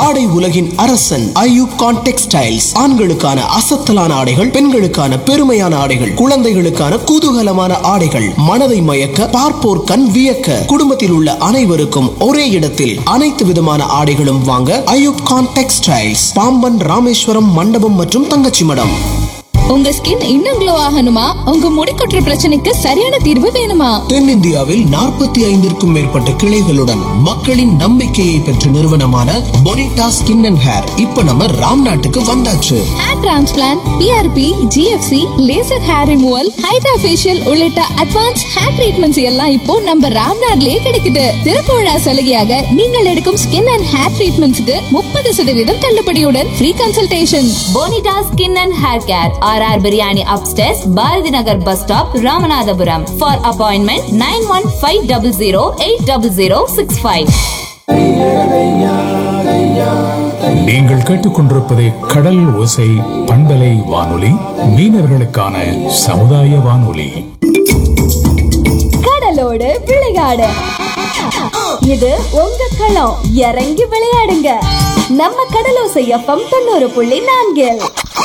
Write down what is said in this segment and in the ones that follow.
ஆடை உலகின் அரசன் ஐயூப் கான் டெக்ஸ்டைல்ஸ் ஆண்களுக்கான அசத்தலான ஆடைகள் பெண்களுக்கான பெருமையான ஆடைகள் குழந்தைகளுக்கான குதூகலமான ஆடைகள் மனதை மயக்க பார்ப்போர் கண் வியக்க குடும்பத்தில் உள்ள அனைவருக்கும் ஒரே இடத்தில் அனைத்து விதமான ஆடைகளும் வாங்க ஐயூப் கான் டெக்ஸ்டைல்ஸ் பாம்பன் ராமேஸ்வரம் மண்டபம் மற்றும் தங்கச்சி மடம் உங்க ஸ்கின் இன்னும் க்ளோ ஆகணுமா உங்க முடி கொட்டுற பிரச்சனைக்கு சரியான தீர்வு வேணுமா தென்னிந்தியாவில் நாற்பத்தி ஐந்திற்கும் மேற்பட்ட கிளைகளுடன் மக்களின் நம்பிக்கையை பெற்ற நிறுவனமான பொனிட்டா ஸ்கின் அண்ட் ஹேர் இப்ப நம்ம ராம் நாட்டுக்கு வந்தாச்சு hair transplant P R P G F C laser hair removal hydra facial உள்ளிட்ட அட்வான்ஸ் ஹேர் ட்ரீட்மெண்ட்ஸ் எல்லாம் இப்போ நம்ம ராம்நாட்லயே கிடைக்குது திறப்பு விழா சலுகையாக நீங்கள் எடுக்கும் ஸ்கின் அண்ட் ஹேர் ட்ரீட்மெண்ட்ஸ்க்கு முப்பது சதவீதம் தள்ளுபடியுடன் free consultation Bonita skin and hair care R R biryani upstairs Bharathi Nagar bus stop Ramanathapuram for appointment nine one five double zero eight double zero six five நீங்கள் கேட்டுக்கொண்டிருப்பது கடல் ஓசை பண்பலை வானொலி மீனவர்களுக்கான சமுதாய வானொலி கடலோடு விளையாடு இது உங்க களம் இறங்கி விளையாடுங்க நம்ம கடலோசை எஃப்எம் தொண்ணூறு புள்ளி நான்கில்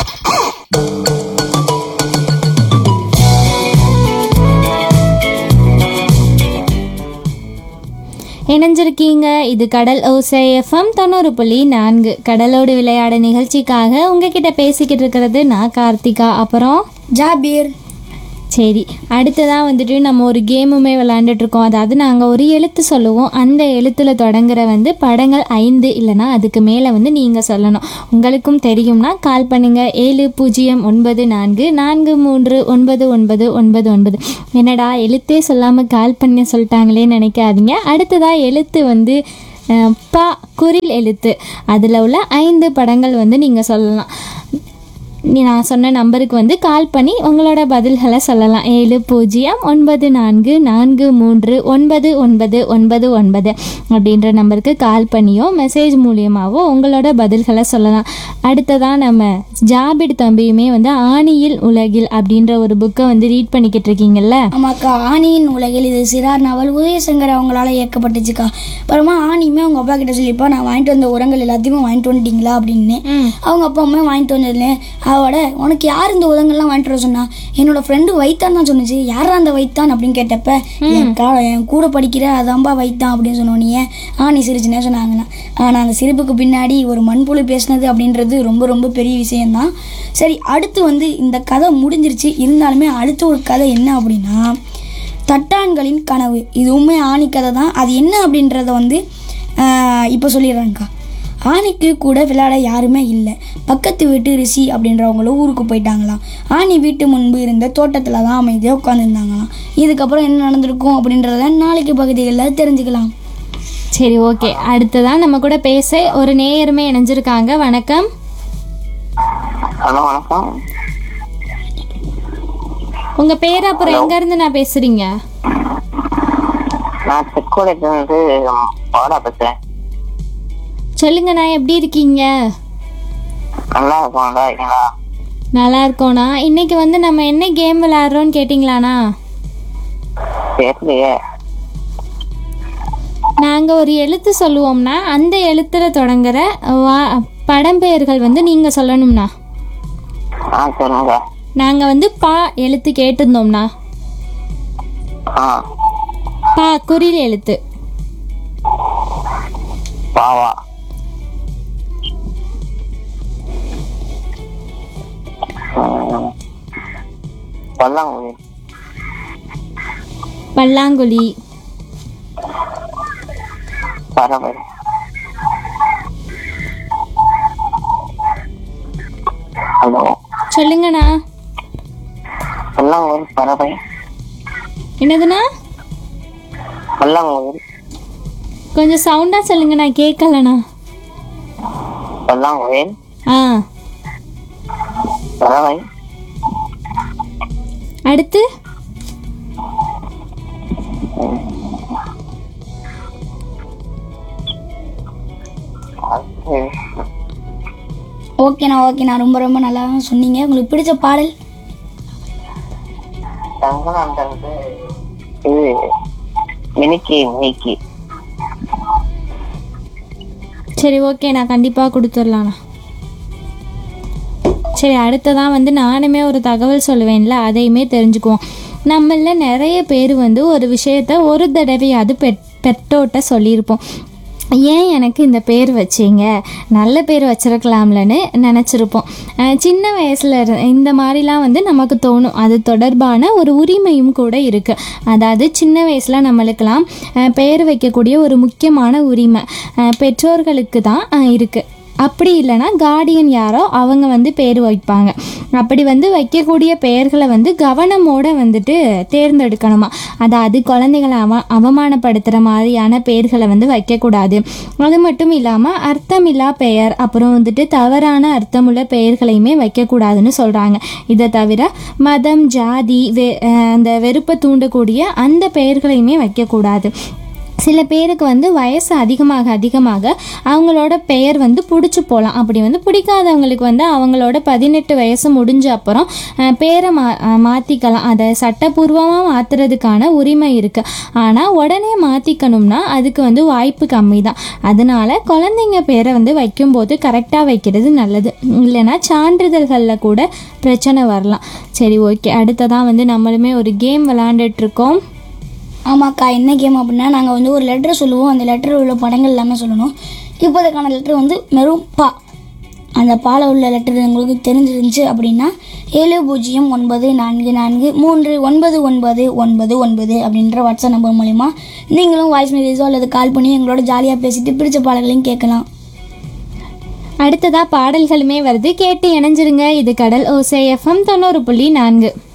இணைஞ்சிருக்கீங்க இது கடல் ஓசை எஃப்எம் தொண்ணூறு புள்ளி நான்கு கடலோடு விளையாட நிகழ்ச்சிக்காக உங்ககிட்ட பேசிக்கிட்டு இருக்கிறது நான் கார்த்திகா அப்புறம் ஜாபீர் சரி அடுத்ததாக வந்துட்டு நம்ம ஒரு கேமுமே விளாண்டுட்டு இருக்கோம் அதாவது நாங்கள் ஒரு எழுத்து சொல்லுவோம் அந்த எழுத்தில் தொடங்குற வந்து படங்கள் ஐந்து இல்லைன்னா அதுக்கு மேலே வந்து நீங்கள் சொல்லணும் உங்களுக்கும் தெரியும்னா கால் பண்ணுங்கள் ஏழு பூஜ்ஜியம் ஒன்பது நான்கு நான்கு மூன்று ஒன்பது ஒன்பது ஒன்பது ஒன்பது என்னடா எழுத்தே சொல்லாமல் கால் பண்ண சொல்லிட்டாங்களே நினைக்காதீங்க அடுத்ததாக எழுத்து வந்து அஹ், ப குரில் எழுத்து அதில் உள்ள ஐந்து படங்கள் வந்து நீங்கள் சொல்லலாம் நீ நான் சொன்ன நம்பருக்கு வந்து கால் பண்ணி உங்களோட பதில்களை சொல்லலாம் ஏழு பூஜ்ஜியம் ஒன்பது நான்கு நான்கு மூன்று ஒன்பது ஒன்பது ஒன்பது ஒன்பது அப்படின்ற நம்பருக்கு கால் பண்ணியோ மெசேஜ் மூலியமாகவோ உங்களோட பதில்களை சொல்லலாம் அடுத்ததாக நம்ம ஜாபிட் தம்பியுமே வந்து ஆணியில் உலகில் அப்படின்ற ஒரு புக்கை வந்து ரீட் பண்ணிக்கிட்டு இருக்கீங்கல்ல ஆமாக்கா ஆணியின் உலகில் இது சிறார் நாவல் உதயசங்கர் அவங்களால இயக்கப்பட்டுச்சுக்கா அப்புறமா ஆணியுமே அவங்க அப்பா கிட்ட சொல்லிப்பா நான் வாங்கிட்டு வந்த உரங்கள் எல்லாத்தையுமே வாங்கிட்டு வந்துட்டீங்களா அப்படின்னு அவங்க அப்பா அம்மா வாங்கிட்டு வந்ததுல அவட உனக்கு யார் இந்த உரங்கள்லாம் வாங்கிட்டு வர சொன்னா என்னோட ஃப்ரெண்டு வைத்தான் தான் சொன்னுச்சு யாரா அந்த வைத்தான் அப்படின்னு கேட்டப்ப என் கா- என் கூட படிக்கிற அதான்பா வைத்தான் அப்படின்னு சொன்னோன்னே ஆணி சிரிச்சுனே சொன்னாங்கண்ணா ஆனால் அந்த சிரிப்புக்கு பின்னாடி ஒரு மண்புழு பேசுனது அப்படின்றது ரொம்ப ரொம்ப பெரிய விஷயம்தான் சரி அடுத்து வந்து இந்த கதை முடிஞ்சிருச்சு இருந்தாலுமே அடுத்த ஒரு கதை என்ன அப்படின்னா தட்டான்களின் கனவு இதுவுமே ஆணி கதை தான் அது என்ன அப்படின்றத வந்து இப்போ சொல்லிடுறேங்க்கா ஆணிக்கு கூட விளையாட யாருமே இல்லை பக்கத்து வீட்டு ரிஷி அப்படின்றவங்களும் ஊருக்கு போயிட்டாங்களாம் ஆணி வீட்டு முன்பு இருந்த தோட்டத்தில் தான் அமைதியாக உட்காந்துருந்தாங்களாம் இதுக்கப்புறம் என்ன நடந்திருக்கும் அப்படின்றத நாளைக்கு பகுதிகளில் தெரிஞ்சுக்கலாம் சரி ஓகே அடுத்ததான் நம்ம கூட பேச ஒரு நேயருமே இணைஞ்சிருக்காங்க வணக்கம் ஹலோ வணக்கம் உங்கள் பேர் அப்புறம் எங்கேருந்து நான் பேசுகிறீங்க நான் செக்கோடையிலிருந்து பாடா பேசுறேன் சொல்லுங்க நான் எப்படி இருக்கீங்க நல்லா இருக்கும் நல்லா இருக்கீங்களா நல்லா இருக்கோண்ணா இன்னைக்கு வந்து நம்ம என்ன கேம் விளையாடுறோம்னு கேட்டிங்களாண்ணா தெரியலையே நாங்கள் ஒரு எழுத்து சொல்லுவோம்னா அந்த எழுத்தில் தொடங்குற வா படம் பெயர்கள் வந்து நீங்கள் சொல்லணும்ண்ணா ஆ சொல்லுங்க நாங்கள் வந்து பா எழுத்து கேட்டிருந்தோம்ண்ணா ஆ பா குறில் எழுத்து பாவா ம். பல்லாங்குழி பல்லாங்குழி பறவை ஹலோ சொல்லுங்கண்ணா பல்லாங்குழி பறவை என்னதுண்ணா பல்லாங்குழி கொஞ்சம் சவுண்டாக சொல்லுங்க நான் கேட்கலண்ணா பல்லாங்குழி ஆ பறவை அடுத்து அது ஓகேண்ணா ஓகேண்ணா ரொம்ப ரொம்ப நல்லா சொன்னீங்க உங்களுக்கு பிடிச்ச பாடல் தங்கலாண்டது இது மினிக்கி மினிக்கி சரி ஓகே நான் கண்டிப்பாக கொடுத்துடலாண்ணா சரி அடுத்ததான் வந்து நானுமே ஒரு தகவல் சொல்லுவேன்ல அதையுமே தெரிஞ்சுக்குவோம் நம்மள நிறைய பேர் வந்து ஒரு விஷயத்த ஒரு தடவையாவது பெட் பெற்றோட்ட சொல்லியிருப்போம் ஏன் எனக்கு இந்த பேர் வச்சீங்க நல்ல பேர் வச்சிருக்கலாம்லன்னு நினச்சிருப்போம் அஹ் சின்ன வயசில் இரு இந்த மாதிரிலாம் வந்து நமக்கு தோணும் அது தொடர்பான ஒரு உரிமையும் கூட இருக்குது அதாவது சின்ன வயசில் நம்மளுக்கெல்லாம் அஹ் பெயர் வைக்கக்கூடிய ஒரு முக்கியமான உரிமை அஹ் பெற்றோர்களுக்கு தான் இருக்குது அப்படி இல்லைன்னா கார்டியன் யாரோ அவங்க வந்து பேர் வைப்பாங்க அப்படி வந்து வைக்கக்கூடிய பெயர்களை வந்து கவனமோட வந்துட்டு தேர்ந்தெடுக்கணுமா அதாவது குழந்தைகளை அவ அவமானப்படுத்துகிற மாதிரியான பெயர்களை வந்து வைக்கக்கூடாது அது மட்டும் இல்லாமல் அர்த்தமில்லா பெயர் அப்புறம் வந்துட்டு தவறான அர்த்தமுள்ள பெயர்களையுமே வைக்கக்கூடாதுன்னு சொல்கிறாங்க இதை தவிர மதம் ஜாதி வெ அஹ் அந்த வெறுப்பை தூண்டக்கூடிய அந்த பெயர்களையுமே வைக்கக்கூடாது சில பேருக்கு வந்து வயசு அதிகமாக அதிகமாக அவங்களோட பெயர் வந்து பிடிச்சி போகலாம் அப்படி வந்து பிடிக்காதவங்களுக்கு வந்து அவங்களோட பதினெட்டு வயசு முடிஞ்ச அப்புறம் அஹ், பேரை மா அஹ், மாற்றிக்கலாம் அதை சட்டப்பூர்வமாக மாற்றுறதுக்கான உரிமை இருக்குது ஆனால் உடனே மாற்றிக்கணும்னா அதுக்கு வந்து வாய்ப்பு கம்மி தான் அதனால குழந்தைங்க பேரை வந்து வைக்கும்போது கரெக்டாக வைக்கிறது நல்லது இல்லைன்னா சான்றிதழ்களில் கூட பிரச்சனை வரலாம் சரி ஓகே அடுத்ததான் வந்து நம்மளுமே ஒரு கேம் விளாண்டுட்ருக்கோம் ஆமாக்கா என்ன கேம் அப்படின்னா நாங்கள் வந்து ஒரு லெட்டர் சொல்லுவோம் அந்த லெட்டரில் உள்ள படங்கள் எல்லாமே சொல்லணும் இப்போதைக்கான லெட்டர் வந்து வெறும் பா அந்த பால உள்ள லெட்டர் உங்களுக்கு தெரிஞ்சிருந்துச்சு அப்படின்னா ஏழு பூஜ்ஜியம் ஒன்பது நான்கு நான்கு மூன்று ஒன்பது ஒன்பது ஒன்பது ஒன்பது அப்படின்ற வாட்ஸ்அப் நம்பர் மூலிமா நீங்களும் வாய்ஸ் மெசேஜோ அல்லது கால் பண்ணி எங்களோட ஜாலியாக பேசிட்டு பிடிச்ச பாடல்களையும் கேட்கலாம் அடுத்ததா பாடல்களுமே வருது கேட்டு இணைஞ்சிருங்க இது கடல் ஓசை எஃப்எம் தொண்ணூறு புள்ளி நான்கு